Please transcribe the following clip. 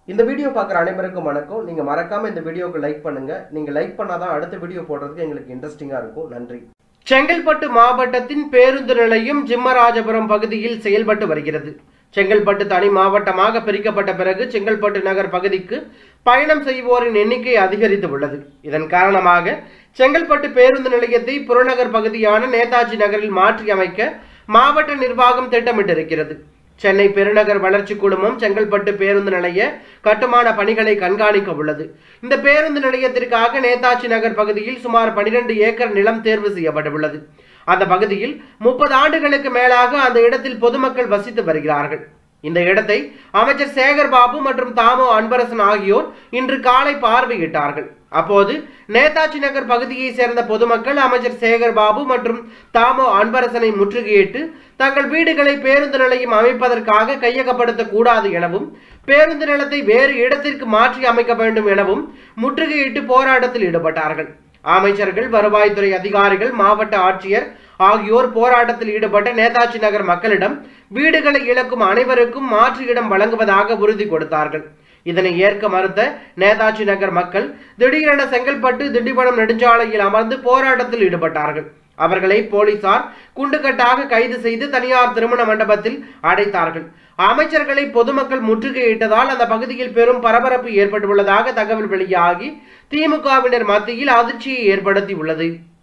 இந்த வீடியோ பார்க்குற அனைவருக்கும் வணக்கம் நீங்க மறக்காம இந்த வீடியோக்கு லைக் பண்ணுங்க நீங்க லைக் பண்ணாதான் அடுத்த வீடியோ போடுறதுக்கு எங்களுக்கு இன்ட்ரெஸ்டிங்கா இருக்கும் நன்றி செங்கல்பட்டு மாவட்டத்தின் பேருந்து நிலையம் ஜிம்மராஜபுரம் பகுதியில் செயல்பட்டு வருகிறது செங்கல்பட்டு தனி மாவட்டமாக பிரிக்கப்பட்ட பிறகு செங்கல்பட்டு நகர் பகுதிக்கு பயணம் செய்வோரின் எண்ணிக்கை அதிகரித்து உள்ளது இதன் காரணமாக செங்கல்பட்டு பேருந்து நிலையத்தை புறநகர் பகுதியான நேதாஜி நகரில் மாற்றி அமைக்க மாவட்ட நிர்வாகம் திட்டமிட்டிருக்கிறது சென்னை பெருநகர் வளர்ச்சி குழுமம் செங்கல்பட்டு பேருந்து நிலைய கட்டுமான பணிகளை கண்காணிக்க உள்ளது இந்த பேருந்து நிலையத்திற்காக நேதாஜி நகர் பகுதியில் சுமார் 12 ஏக்கர் நிலம் தேர்வு செய்யப்பட்டுள்ளது அந்த பகுதியில் முப்பது ஆண்டுகளுக்கு மேலாக அந்த இடத்தில் பொதுமக்கள் வசித்து வருகிறார்கள் இந்த இடத்தை அமைச்சர் சேகர் பாபு மற்றும் தாமோ அன்பரசன் ஆகியோர் இன்று காலை பார்வையிட்டார்கள் அப்போது நேதாஜி நகர் பகுதியை சேர்ந்த பொதுமக்கள் அமைச்சர் சேகர் பாபு மற்றும் தாமோ அன்பரசனை முற்றுகையிட்டு தங்கள் வீடுகளை பேருந்து நிலையம் அமைப்பதற்காக கையகப்படுத்தக் கூடாது எனவும் பேருந்து நிலத்தை வேறு இடத்திற்கு மாற்றி அமைக்க வேண்டும் எனவும் முற்றுகையிட்டு போராட்டத்தில் ஈடுபட்டார்கள் அமைச்சர்கள் வருவாய்த்துறை அதிகாரிகள் மாவட்ட ஆட்சியர் ஆகியோர் போராட்டத்தில் ஈடுபட்ட நேதாஜி நகர் மக்களிடம் வீடுகளை இழக்கும் அனைவருக்கும் மாற்று இடம் வழங்குவதாக உறுதி கொடுத்தார்கள் இதனை ஏற்க மறுத்த நேதாஜி நகர் மக்கள் திடீரென செங்கல்பட்டு திண்டிவனம் நெடுஞ்சாலையில் அமர்ந்து போராட்டத்தில் ஈடுபட்டார்கள் அவர்களை போலீசார் குண்டுகட்டாக கைது செய்து தனியார் திருமண மண்டபத்தில் அடைத்தார்கள் அமைச்சர்களை பொதுமக்கள் முற்றுகையிட்டதால் அந்த பகுதியில் பெரும் பரபரப்பு ஏற்பட்டுள்ளதாக தகவல் வெளியாகி திமுகவினர் மத்தியில் அதிர்ச்சியை ஏற்படுத்தி உள்ளது